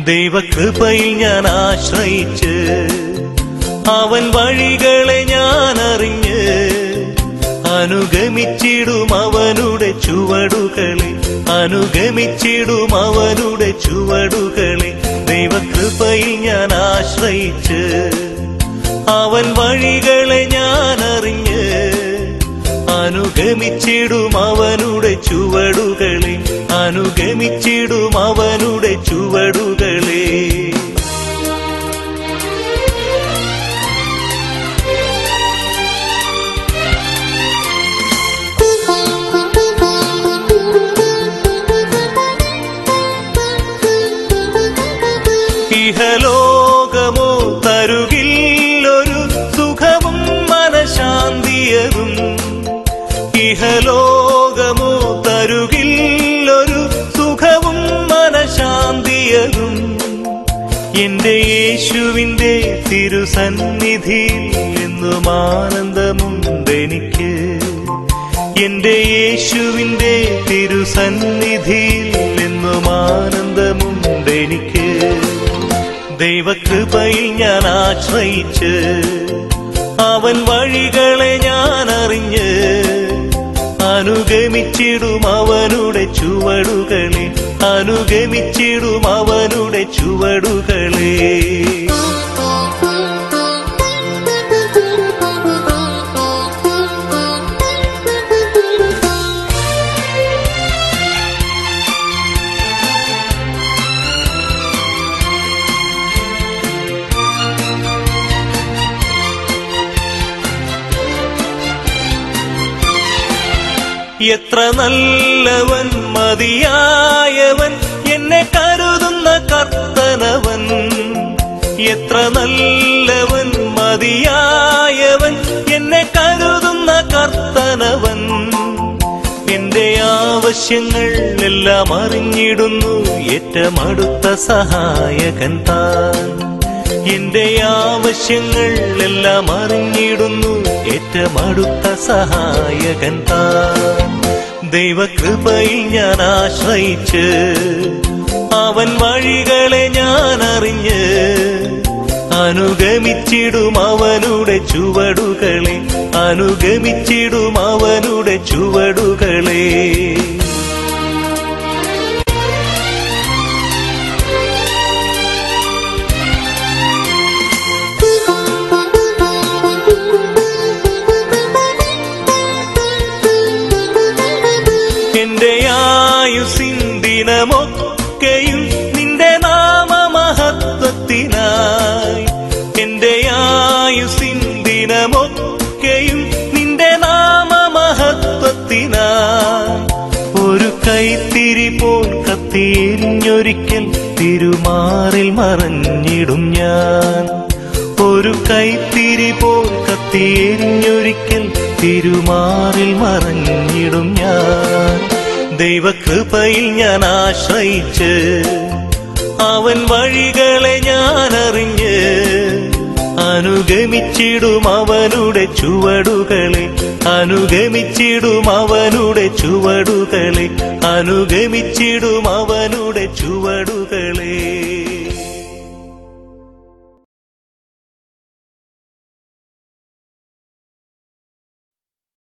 ദൈവകൃപയിൽ ഞാൻ ആശ്രയിച്ച് അവൻ വഴികളെ ഞാൻ അറിഞ്ഞ് അനുഗമിച്ചിടും അവനുടെ ചുവടുകളെ അനുഗമിച്ചിടും അവനുടെ ചുവടുകളെ ദൈവകൃപയിൽ ഞാൻ ആശ്രയിച്ച് അവൻ വഴികളെ ഞാൻ അറിഞ്ഞ് അനുഗമിച്ചിടും അവനുടെ ചുവടുകളെ അനുഗമിച്ചിടും അവനുടെ ചുവടുകളെ ഇഹലോകമോ തരുകില്ലൊരു സുഖവും മനശാന്തിയതും ഇഹലോകമോ തരുകില്ലൊരു സുഖവും മനശാന്തിയതും എന്റെ യേശുവിന്റെ തിരുസന്നിധിയിൽ എന്നും ആനന്ദമുണ്ടെനിക്ക് എന്റെ യേശുവിന്റെ തിരുസന്നിധിയിൽ എന്നും ആനന്ദമുണ്ടെനിക്ക് ദൈവകൃപയിൽ ഞാൻ ആശ്രയിച്ച് അവൻ വഴികളെ ഞാൻ അറിഞ്ഞ് അനുഗമിച്ചിടും അവനുടെ ചുവടുകളെ അനുഗമിച്ചിടും അവനുടെ ചുവടുകളെ എത്ര നല്ലവൻ മതിയായവൻ എന്നെ കരുതുന്ന കർത്തനവൻ എത്ര നല്ലവൻ മതിയായവൻ എന്നെ കരുതുന്ന കർത്തനവൻ എന്റെ ആവശ്യങ്ങൾ എല്ലാം അറിഞ്ഞിടുന്നു ഏറ്റവും അടുത്ത സഹായകൻ താൻ എന്റെ ആവശ്യങ്ങൾ എല്ലാം അറിഞ്ഞിടുന്നു ഏറ്റവും അടുത്ത സഹായകൻ താൻ ദൈവകൃപയിൽ ഞാൻ ആശ്രയിച്ച് അവൻ വഴികളെ ഞാൻ അറിഞ്ഞ് അനുഗമിച്ചിടും അവനുടെ ചുവടുകളെ അനുഗമിച്ചിടും അവനുടെ ചുവടുകളെ എന്റെ ആയുസിൻ ദിനമൊക്കെയും നിന്റെ നാമമഹത്വത്തിനായി എന്റെ ആയുസിൻ ദിനമൊക്കെയും നിന്റെ നാമമഹത്വത്തിനായി ഒരു കൈത്തിരി പോൽ കത്തിയെരിഞ്ഞൊരിക്കൽ തിരുമാറിൽ മറഞ്ഞിടും ഞാൻ ഒരു കൈത്തിരി പോൽ കത്തിയെരിഞ്ഞൊരിക്കൽ തിരുമാറിൽ മറഞ്ഞിടും ഞാൻ ദൈവകൃപയിൽ ഞാൻ ആശ്രയിച്ച് അവൻ വഴികളെ ഞാൻ അറിഞ്ഞ് അനുഗമിച്ചിടും അവനുടെ ചുവടുകളെ അനുഗമിച്ചിടും അവനുടെ ചുവടുകളെ അനുഗമിച്ചിടും അവനുടെ ചുവടുകളെ